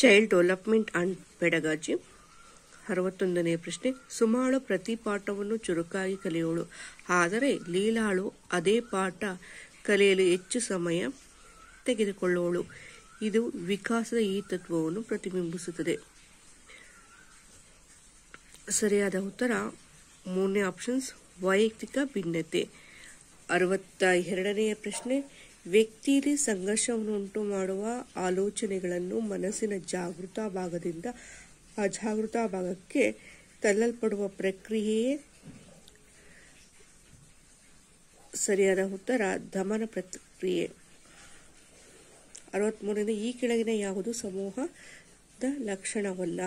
child development and pedagogy ಅರವತ್ತೊಂದನೆಯ ಪ್ರಶ್ನೆ ಸುಮಾಳು ಪ್ರತಿ ಪಾಠವನ್ನು ಚುರುಕಾಗಿ ಕಲಿಯೋಳು ಆದರೆ ಲೀಲಾಳು ಅದೇ ಪಾಠ ಕಲಿಯಲು ಹೆಚ್ಚು ಸಮಯ ತೆಗೆದುಕೊಳ್ಳುವಳು ಇದು ವಿಕಾಸದ ಈ ತತ್ವವನ್ನು ಪ್ರತಿಬಿಂಬಿಸುತ್ತದೆ ಸರಿಯಾದ ಉತ್ತರ ಮೂರನೇ ಆಪ್ಷನ್ಸ್ ವೈಯಕ್ತಿಕ ಭಿನ್ನತೆ ಅರವತ್ತ ಎರಡನೆಯ ಪ್ರಶ್ನೆ ವ್ಯಕ್ತಿಯಲ್ಲಿ ಸಂಘರ್ಷವನ್ನು ಉಂಟು ಮಾಡುವ ಆಲೋಚನೆಗಳನ್ನು ಮನಸ್ಸಿನ ಜಾಗೃತ ಭಾಗದಿಂದ ಅಜಾಗೃತ ಭಾಗಕ್ಕೆ ತಳ್ಳಲ್ಪಡುವ ಪ್ರಕ್ರಿಯೆಯೇ ಸರಿಯಾದ ಉತ್ತರ ದಮನ ಪ್ರಕ್ರಿಯೆ ಅರವತ್ಮೂರನೇ ಈ ಕೆಳಗಿನ ಯಾವುದು ಸಮೂಹದ ಲಕ್ಷಣವಲ್ಲ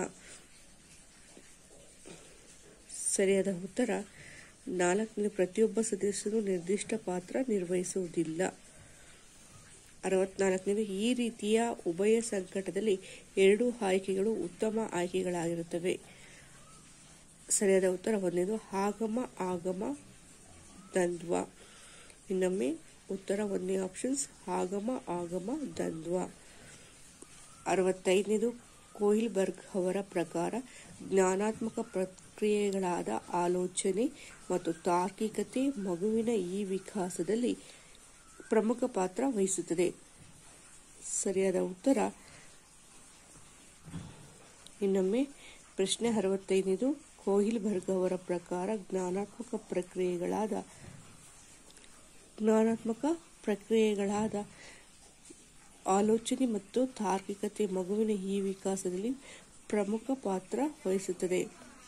ಸರಿಯಾದ ಉತ್ತರ ನಾಲ್ಕನೇ ಪ್ರತಿಯೊಬ್ಬ ಸದಸ್ಯರು ನಿರ್ದಿಷ್ಟ ಪಾತ್ರ ನಿರ್ವಹಿಸುವುದಿಲ್ಲ ಅರವತ್ನಾಲ್ಕನೇದು ಈ ರೀತಿಯ ಉಭಯ ಸಂಕಟದಲ್ಲಿ ಎರಡು ಆಯ್ಕೆಗಳು ಉತ್ತಮ ಆಯ್ಕೆಗಳಾಗಿರುತ್ತವೆ ಸರಿಯಾದ ಉತ್ತರ ಒಂದನೇದು ಆಗಮ ಆಗಮ ದ್ವಂದ್ವ ಇನ್ನೊಮ್ಮೆ ಉತ್ತರ ಒಂದನೇ ಆಪ್ಷನ್ಸ್ ಆಗಮ ಆಗಮ ದ್ವಂದ್ವ ಅರವತ್ತೈದನೇದು ಕೋಹಿಲ್ಬರ್ಗ್ ಅವರ ಪ್ರಕಾರ ಜ್ಞಾನಾತ್ಮಕ ಪ್ರಕ್ರಿಯೆಗಳಾದ ಆಲೋಚನೆ ಮತ್ತು ತಾರ್ಕಿಕತೆ ಮಗುವಿನ ಈ ವಿಕಾಸದಲ್ಲಿ ಪ್ರಮುಖ ಪಾತ್ರ ವಹಿಸುತ್ತದೆ ಸರಿಯಾದ ಉತ್ತರ ಇನ್ನೊಮ್ಮೆ ಪ್ರಶ್ನೆ ಅರವತ್ತೈದನೇದು ಕೋಹಿಲ್ಬರ್ಗ್ ಅವರ ಪ್ರಕಾರ ಜ್ಞಾನಾತ್ಮಕ ಪ್ರಕ್ರಿಯೆಗಳಾದ ಜ್ಞಾನಾತ್ಮಕ ಪ್ರಕ್ರಿಯೆಗಳಾದ ಆಲೋಚನೆ ಮತ್ತು ತಾರ್ಕಿಕತೆ ಮಗುವಿನ ಈ ವಿಕಾಸದಲ್ಲಿ ಪ್ರಮುಖ ಪಾತ್ರ ವಹಿಸುತ್ತದೆ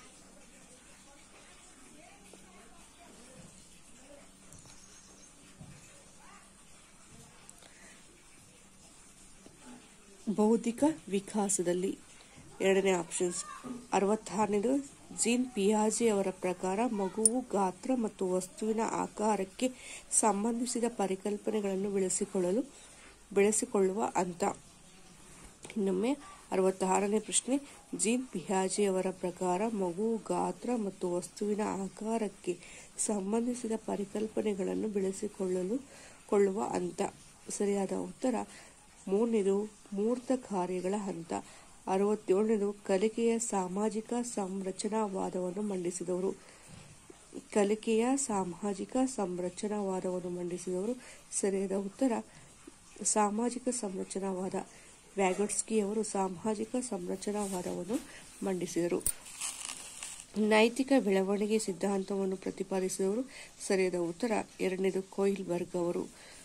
ಬೌದ್ಧಿಕ ವಿಕಾಸದಲ್ಲಿ ಎರಡನೇ ಆಪ್ಷನ್ಸ್ ಅರವತ್ತಾರನೇದು ಜೀನ್ ಪಿಯಾಜಿ ಅವರ ಪ್ರಕಾರ ಮಗುವು ಗಾತ್ರ ಮತ್ತು ವಸ್ತುವಿನ ಆಕಾರಕ್ಕೆ ಸಂಬಂಧಿಸಿದ ಪರಿಕಲ್ಪನೆಗಳನ್ನು ಬೆಳೆಸಿಕೊಳ್ಳಲು ಬೆಳೆಸಿಕೊಳ್ಳುವ ಹಂತ ಇನ್ನೊಮ್ಮೆ ಅರವತ್ತಾರನೇ ಪ್ರಶ್ನೆ ಜೀನ್ ಪಿಯಾಜಿ ಅವರ ಪ್ರಕಾರ ಮಗುವು ಗಾತ್ರ ಮತ್ತು ವಸ್ತುವಿನ ಆಕಾರಕ್ಕೆ ಸಂಬಂಧಿಸಿದ ಪರಿಕಲ್ಪನೆಗಳನ್ನು ಬೆಳೆಸಿಕೊಳ್ಳಲು ಕೊಳ್ಳುವ ಹಂತ ಸರಿಯಾದ ಉತ್ತರ ಮೂರನೇದು ಮೂರ್ತ ಕಾರ್ಯಗಳ ಹಂತ ಅರವತ್ತೇಳನೇದು ಕಲಿಕೆಯ ಸಾಮಾಜಿಕ ಸಂರಚನಾವಾದವನ್ನು ಮಂಡಿಸಿದವರು ಕಲಿಕೆಯ ಸಾಮಾಜಿಕ ಸಂರಚನಾವಾದವನ್ನು ಮಂಡಿಸಿದವರು ಸರಿಯಾದ ಉತ್ತರ ಸಾಮಾಜಿಕ ಸಂರಚನಾವಾದ ವ್ಯಾಗಟ್ಸ್ಕಿ ಅವರು ಸಾಮಾಜಿಕ ಸಂರಚನಾವಾದವನ್ನು ಮಂಡಿಸಿದರು ನೈತಿಕ ಬೆಳವಣಿಗೆ ಸಿದ್ಧಾಂತವನ್ನು ಪ್ರತಿಪಾದಿಸಿದವರು ಸರಿಯಾದ ಉತ್ತರ ಎರಡನೇದು ಕೊಯಿಲ್ಬರ್ಗ್ ಅವರು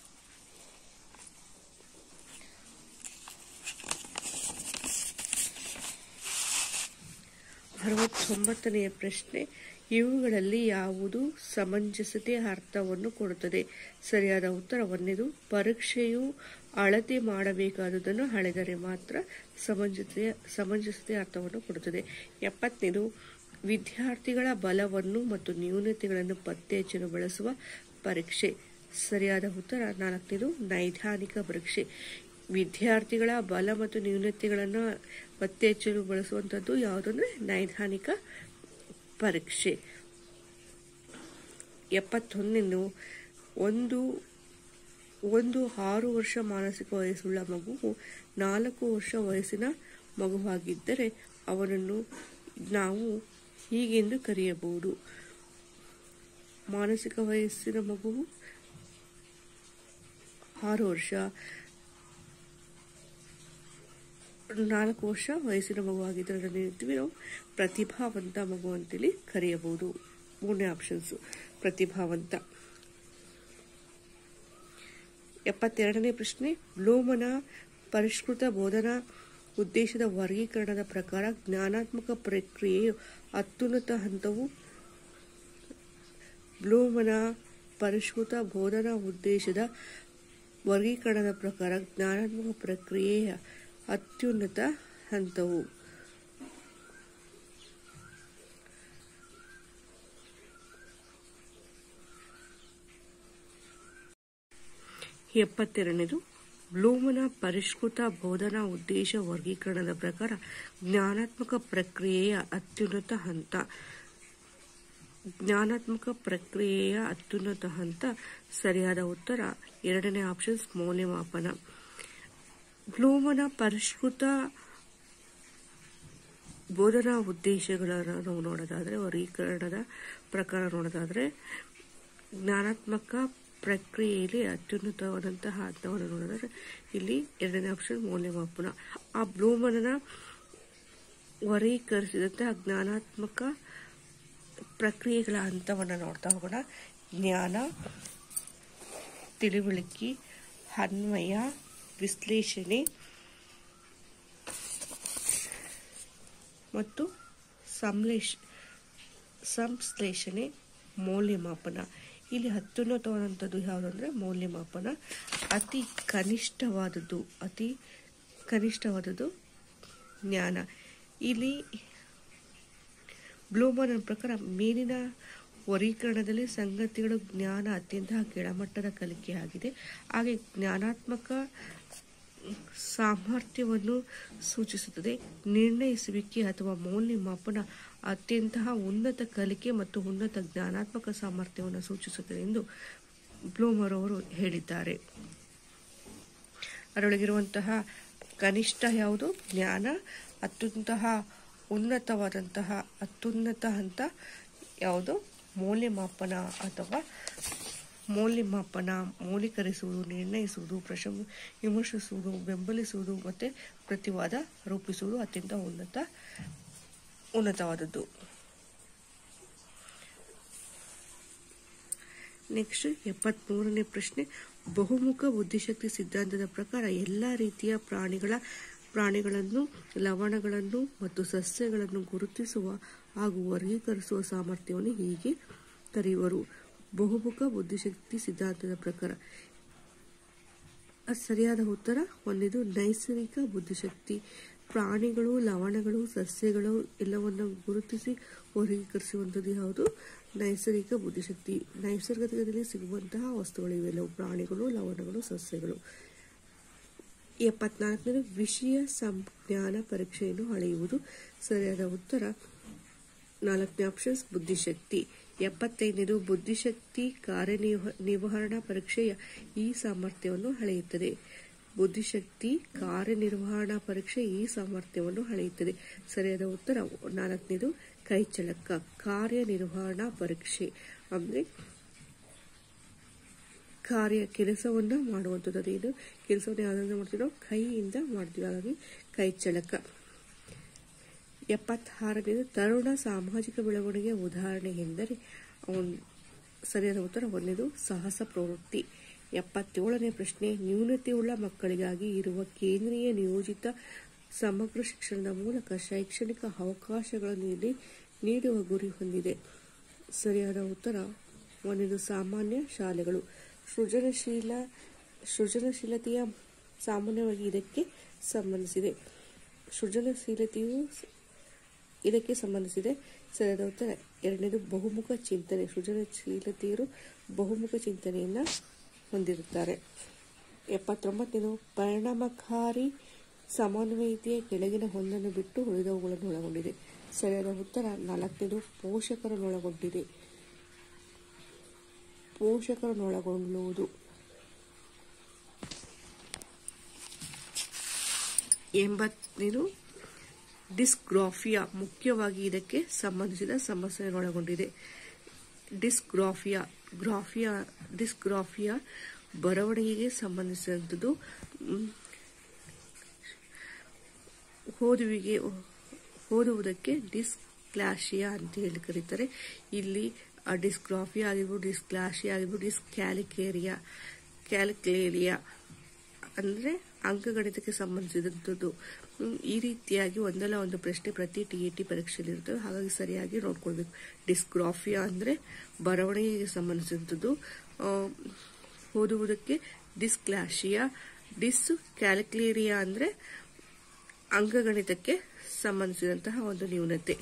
ಅರವತ್ತೊಂಬತ್ತನೆಯ ಪ್ರಶ್ನೆ ಇವುಗಳಲ್ಲಿ ಯಾವುದು ಸಮಂಜಸತೆ ಅರ್ಥವನ್ನು ಕೊಡುತ್ತದೆ ಸರಿಯಾದ ಉತ್ತರ ಒಂದನೇದು ಪರೀಕ್ಷೆಯು ಅಳತೆ ಮಾಡಬೇಕಾದುದನ್ನು ಅಳೆದರೆ ಮಾತ್ರ ಸಮಂಜಸತೆಯ ಸಮಂಜಸತೆ ಅರ್ಥವನ್ನು ಕೊಡುತ್ತದೆ ಎಪ್ಪತ್ತನೇದು ವಿದ್ಯಾರ್ಥಿಗಳ ಬಲವನ್ನು ಮತ್ತು ನ್ಯೂನತೆಗಳನ್ನು ಪತ್ತೆ ಹಚ್ಚಲು ಬಳಸುವ ಪರೀಕ್ಷೆ ಸರಿಯಾದ ಉತ್ತರ ನಾಲ್ಕನೇದು ನೈದಾನಿಕ ಪರೀಕ್ಷೆ ವಿದ್ಯಾರ್ಥಿಗಳ ಬಲ ಮತ್ತು ನ್ಯೂನತೆಗಳನ್ನು ಪತ್ತೆ ಹಚ್ಚಲು ಬಳಸುವಂಥದ್ದು ಯಾವುದಂದ್ರೆ ನೈದಾನಿಕ ಪರೀಕ್ಷೆ ಎಪ್ಪತ್ತೊಂದನೇನು ಒಂದು ಒಂದು ಆರು ವರ್ಷ ಮಾನಸಿಕ ವಯಸ್ಸುಳ್ಳ ಮಗುವು ನಾಲ್ಕು ವರ್ಷ ವಯಸ್ಸಿನ ಮಗುವಾಗಿದ್ದರೆ ಅವನನ್ನು ನಾವು ಹೀಗೆಂದು ಕರೆಯಬಹುದು ಮಾನಸಿಕ ವಯಸ್ಸಿನ ಮಗುವು ಆರು ವರ್ಷ ನಾಲ್ಕು ವರ್ಷ ವಯಸ್ಸಿನ ಮಗುವಾಗಿದ್ದರೆ ಅದನ್ನು ಹೇಳ್ತೀವಿ ನಾವು ಪ್ರತಿಭಾವಂತ ಮಗು ಅಂತೇಳಿ ಕರೆಯಬಹುದು ಮೂರನೇ ಆಪ್ಷನ್ಸು ಪ್ರತಿಭಾವಂತ ಎಪ್ಪತ್ತೆರಡನೇ ಪ್ರಶ್ನೆ ಬ್ಲೂಮನ ಪರಿಷ್ಕೃತ ಬೋಧನಾ ಉದ್ದೇಶದ ವರ್ಗೀಕರಣದ ಪ್ರಕಾರ ಜ್ಞಾನಾತ್ಮಕ ಪ್ರಕ್ರಿಯೆಯು ಅತ್ಯುನ್ನತ ಹಂತವು ಬ್ಲೂಮನ ಪರಿಷ್ಕೃತ ಬೋಧನಾ ಉದ್ದೇಶದ ವರ್ಗೀಕರಣದ ಪ್ರಕಾರ ಜ್ಞಾನಾತ್ಮಕ ಪ್ರಕ್ರಿಯೆಯ ಅತ್ಯುನ್ನತ ಹಂತವು ಎಪ್ಪತ್ತೆರಡನೇದು ಬ್ಲೂಮನ ಪರಿಷ್ಕೃತ ಬೋಧನಾ ಉದ್ದೇಶ ವರ್ಗೀಕರಣದ ಪ್ರಕಾರ ಜ್ಞಾನಾತ್ಮಕ ಪ್ರಕ್ರಿಯೆಯ ಅತ್ಯುನ್ನತ ಹಂತ ಜ್ಞಾನಾತ್ಮಕ ಪ್ರಕ್ರಿಯೆಯ ಅತ್ಯುನ್ನತ ಹಂತ ಸರಿಯಾದ ಉತ್ತರ ಎರಡನೇ ಆಪ್ಷನ್ಸ್ ಮೌಲ್ಯಮಾಪನ ಬ್ಲೂಮನ ಪರಿಷ್ಕೃತ ಬೋಧನಾ ಉದ್ದೇಶಗಳನ್ನು ನಾವು ನೋಡೋದಾದರೆ ವರ್ಗೀಕರಣದ ಪ್ರಕಾರ ನೋಡೋದಾದರೆ ಜ್ಞಾನಾತ್ಮಕ ಪ್ರಕ್ರಿಯೆಯಲ್ಲಿ ಅತ್ಯುನ್ನತವಾದಂತಹ ಹಂತವನ್ನು ನೋಡಿದರೆ ಇಲ್ಲಿ ಎರಡನೇ ಆಪ್ಷನ್ ಮೌಲ್ಯಮಾಪನ ಆ ಬ್ಲೂಮನ ವರ್ಗೀಕರಿಸಿದಂತಹ ಜ್ಞಾನಾತ್ಮಕ ಪ್ರಕ್ರಿಯೆಗಳ ಹಂತವನ್ನು ನೋಡ್ತಾ ಹೋಗೋಣ ಜ್ಞಾನ ತಿಳುವಳಿಕೆ ಅನ್ವಯ ವಿಶ್ಲೇಷಣೆ ಮತ್ತು ಸಂಶ್ಲೇಷ ಸಂಶ್ಲೇಷಣೆ ಮೌಲ್ಯಮಾಪನ ಇಲ್ಲಿ ಅತ್ಯುನ್ನತವಾದಂಥದ್ದು ಯಾವುದು ಅಂದರೆ ಮೌಲ್ಯಮಾಪನ ಅತಿ ಕನಿಷ್ಠವಾದದ್ದು ಅತಿ ಕನಿಷ್ಠವಾದದ್ದು ಜ್ಞಾನ ಇಲ್ಲಿ ಬ್ಲೂಮನ್ ಪ್ರಕಾರ ಮೇಲಿನ ವರ್ಗೀಕರಣದಲ್ಲಿ ಸಂಗತಿಗಳು ಜ್ಞಾನ ಅತ್ಯಂತ ಕೆಳಮಟ್ಟದ ಕಲಿಕೆಯಾಗಿದೆ ಹಾಗೆ ಜ್ಞಾನಾತ್ಮಕ ಸಾಮರ್ಥ್ಯವನ್ನು ಸೂಚಿಸುತ್ತದೆ ನಿರ್ಣಯಿಸುವಿಕೆ ಅಥವಾ ಮೌಲ್ಯಮಾಪನ ಅತ್ಯಂತ ಉನ್ನತ ಕಲಿಕೆ ಮತ್ತು ಉನ್ನತ ಜ್ಞಾನಾತ್ಮಕ ಸಾಮರ್ಥ್ಯವನ್ನು ಸೂಚಿಸುತ್ತದೆ ಎಂದು ಬ್ಲೂಮರ್ ಅವರು ಹೇಳಿದ್ದಾರೆ ಅದರೊಳಗಿರುವಂತಹ ಕನಿಷ್ಠ ಯಾವುದು ಜ್ಞಾನ ಅತ್ಯುಂತಹ ಉನ್ನತವಾದಂತಹ ಅತ್ಯುನ್ನತ ಹಂತ ಯಾವುದು ಮೌಲ್ಯಮಾಪನ ಅಥವಾ ಮೌಲ್ಯಮಾಪನ ಮೌಲ್ಯೀಕರಿಸುವುದು ನಿರ್ಣಯಿಸುವುದು ಪ್ರಶಂ ವಿಮರ್ಶಿಸುವುದು ಬೆಂಬಲಿಸುವುದು ಮತ್ತು ಪ್ರತಿವಾದ ರೂಪಿಸುವುದು ಅತ್ಯಂತ ಉನ್ನತ ಉನ್ನತವಾದದ್ದು ನೆಕ್ಸ್ಟ್ ಎಪ್ಪತ್ಮೂರನೇ ಪ್ರಶ್ನೆ ಬಹುಮುಖ ಬುದ್ಧಿಶಕ್ತಿ ಸಿದ್ಧಾಂತದ ಪ್ರಕಾರ ಎಲ್ಲ ರೀತಿಯ ಪ್ರಾಣಿಗಳ ಪ್ರಾಣಿಗಳನ್ನು ಲವಣಗಳನ್ನು ಮತ್ತು ಸಸ್ಯಗಳನ್ನು ಗುರುತಿಸುವ ಹಾಗೂ ವರ್ಗೀಕರಿಸುವ ಸಾಮರ್ಥ್ಯವನ್ನು ಹೀಗೆ ಕರೆಯುವರು ಬಹುಮುಖ ಬುದ್ಧಿಶಕ್ತಿ ಸಿದ್ಧಾಂತದ ಪ್ರಕಾರ ಸರಿಯಾದ ಉತ್ತರ ಒಂದಿದು ನೈಸರ್ಗಿಕ ಬುದ್ಧಿಶಕ್ತಿ ಪ್ರಾಣಿಗಳು ಲವಣಗಳು ಸಸ್ಯಗಳು ಎಲ್ಲವನ್ನು ಗುರುತಿಸಿ ವರ್ಗೀಕರಿಸುವಂಥದ್ದು ಯಾವುದು ನೈಸರ್ಗಿಕ ಬುದ್ಧಿಶಕ್ತಿ ನೈಸರ್ಗಿಕದಲ್ಲಿ ಸಿಗುವಂತಹ ವಸ್ತುಗಳು ಇವೆಲ್ಲವು ಪ್ರಾಣಿಗಳು ಲವಣಗಳು ಸಸ್ಯಗಳು ಎಪ್ಪತ್ನಾಲ್ಕನೇ ವಿಷಯ ಸಂಜ್ಞಾನ ಪರೀಕ್ಷೆಯನ್ನು ಅಳೆಯುವುದು ಸರಿಯಾದ ಉತ್ತರ ನಾಲ್ಕನೇ ಆಪ್ಷನ್ಸ್ ಬುದ್ಧಿಶಕ್ತಿ ಎಪ್ಪತ್ತೈದನೇದು ಬುದ್ಧಿಶಕ್ತಿ ಕಾರ್ಯನಿರ್ವ ನಿರ್ವಹಣಾ ಪರೀಕ್ಷೆಯ ಈ ಸಾಮರ್ಥ್ಯವನ್ನು ಅಳೆಯುತ್ತದೆ ಬುದ್ಧಿಶಕ್ತಿ ಕಾರ್ಯನಿರ್ವಹಣಾ ಪರೀಕ್ಷೆ ಈ ಸಾಮರ್ಥ್ಯವನ್ನು ಅಳೆಯುತ್ತದೆ ಸರಿಯಾದ ಉತ್ತರ ನಾಲ್ಕನೇದು ಕೈಚಳಕ ಕಾರ್ಯನಿರ್ವಹಣಾ ಪರೀಕ್ಷೆ ಅಂದರೆ ಕಾರ್ಯ ಕೆಲಸವನ್ನ ಮಾಡುವಂಥದ್ದು ಅದೇನು ಕೆಲಸವನ್ನು ಯಾವುದರಿಂದ ಮಾಡ್ತೀರೋ ಕೈಯಿಂದ ಮಾಡ್ತೀವಿ ಹಾಗಾಗಿ ಕೈಚಳಕ ಎಪ್ಪತ್ತಾರನೇದು ತರುಣ ಸಾಮಾಜಿಕ ಬೆಳವಣಿಗೆಯ ಉದಾಹರಣೆ ಎಂದರೆ ಅವನ್ ಸರಿಯಾದ ಉತ್ತರ ಒಂದನೇದು ಸಾಹಸ ಪ್ರವೃತ್ತಿ ಎಪ್ಪತ್ತೇಳನೇ ಪ್ರಶ್ನೆ ನ್ಯೂನತೆಯುಳ್ಳ ಮಕ್ಕಳಿಗಾಗಿ ಇರುವ ಕೇಂದ್ರೀಯ ನಿಯೋಜಿತ ಸಮಗ್ರ ಶಿಕ್ಷಣದ ಮೂಲಕ ಶೈಕ್ಷಣಿಕ ಅವಕಾಶಗಳನ್ನು ಇಲ್ಲಿ ನೀಡುವ ಗುರಿ ಹೊಂದಿದೆ ಸರಿಯಾದ ಉತ್ತರ ಒಂದನೇದು ಸಾಮಾನ್ಯ ಶಾಲೆಗಳು ಸೃಜನಶೀಲ ಸೃಜನಶೀಲತೆಯ ಸಾಮಾನ್ಯವಾಗಿ ಇದಕ್ಕೆ ಸಂಬಂಧಿಸಿದೆ ಸೃಜನಶೀಲತೆಯು ಇದಕ್ಕೆ ಸಂಬಂಧಿಸಿದೆ ಸರಿಯಾದ ಉತ್ತರ ಎರಡನೇದು ಬಹುಮುಖ ಚಿಂತನೆ ಸೃಜನಶೀಲತೆಯರು ಬಹುಮುಖ ಚಿಂತನೆಯನ್ನು ಹೊಂದಿರುತ್ತಾರೆ ಎಪ್ಪತ್ತೊಂಬತ್ತನೇದು ಪರಿಣಾಮಕಾರಿ ಸಮನ್ವಯತೆಯ ಕೆಳಗಿನ ಒಂದನ್ನು ಬಿಟ್ಟು ಉಳಿದವುಗಳನ್ನು ಒಳಗೊಂಡಿದೆ ಸರಿಯಾದ ಉತ್ತರ ನಾಲ್ಕನೇದು ಪೋಷಕರನ್ನೊಳಗೊಂಡಿದೆ ಪೋಷಕರನ್ನೊಳಗೊಳ್ಳುವುದು ಎಂಬತ್ತನೇದು ಡಿಸ್ಗ್ರಾಫಿಯಾ ಮುಖ್ಯವಾಗಿ ಇದಕ್ಕೆ ಸಂಬಂಧಿಸಿದ ಸಮಸ್ಯೆಯನ್ನೊಳಗೊಂಡಿದೆ ಡಿಸ್ಗ್ರಾಫಿಯಾ ಗ್ರಾಫಿಯಾ ಡಿಸ್ಗ್ರಾಫಿಯಾ ಬರವಣಿಗೆಗೆ ಸಂಬಂಧಿಸಿದಂಥದ್ದು ಓದುವಿಗೆ ಓದುವುದಕ್ಕೆ ಡಿಸ್ಕ್ಲಾಶಿಯಾ ಅಂತ ಹೇಳಿ ಕರೀತಾರೆ ಇಲ್ಲಿ ಡಿಸ್ಗ್ರಾಫಿಯಾ ಆಗಿರ್ಬೋದು ಡಿಸ್ಕ್ಲಾಶಿಯಾ ಆಗಿರ್ಬೋದು ಡಿಸ್ಕ್ಯಾಲಿಕೇರಿಯಾ ಕ್ಯಾಲ್ಕ್ಲೇರಿಯಾ ಅಂದರೆ ಅಂಕಗಣಿತಕ್ಕೆ ಸಂಬಂಧಿಸಿದಂಥದ್ದು ಈ ರೀತಿಯಾಗಿ ಒಂದಲ್ಲ ಒಂದು ಪ್ರಶ್ನೆ ಪ್ರತಿ ಟಿ ಎ ಟಿ ಪರೀಕ್ಷೆಯಲ್ಲಿ ಇರ್ತವೆ ಹಾಗಾಗಿ ಸರಿಯಾಗಿ ನೋಡ್ಕೊಳ್ಬೇಕು ಡಿಸ್ಗ್ರಾಫಿಯಾ ಅಂದರೆ ಬರವಣಿಗೆಗೆ ಸಂಬಂಧಿಸಿದಂಥದ್ದು ಓದುವುದಕ್ಕೆ ಡಿಸ್ಕ್ಲಾಶಿಯಾ ಡಿಸ್ ಕ್ಯಾಲ್ಕ್ಲೇರಿಯಾ ಅಂದರೆ ಅಂಕಗಣಿತಕ್ಕೆ ಸಂಬಂಧಿಸಿದಂತಹ ಒಂದು ನ್ಯೂನತೆ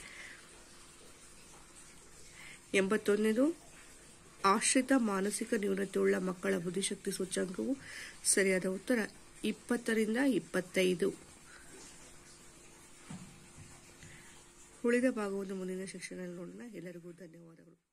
ಎಂಬತ್ತೊಂದನೇದು ಆಶ್ರಿತ ಮಾನಸಿಕ ನ್ಯೂನತೆಯುಳ್ಳ ಮಕ್ಕಳ ಬುದ್ಧಿಶಕ್ತಿ ಸೂಚ್ಯಂಕವು ಸರಿಯಾದ ಉತ್ತರ ಇಪ್ಪತ್ತರಿಂದ ಇಪ್ಪತ್ತೈದು ಉಳಿದ ಭಾಗವನ್ನು ಮುಂದಿನ ಶಿಕ್ಷಣದಲ್ಲಿ ನೋಡೋಣ ಎಲ್ಲರಿಗೂ ಧನ್ಯವಾದಗಳು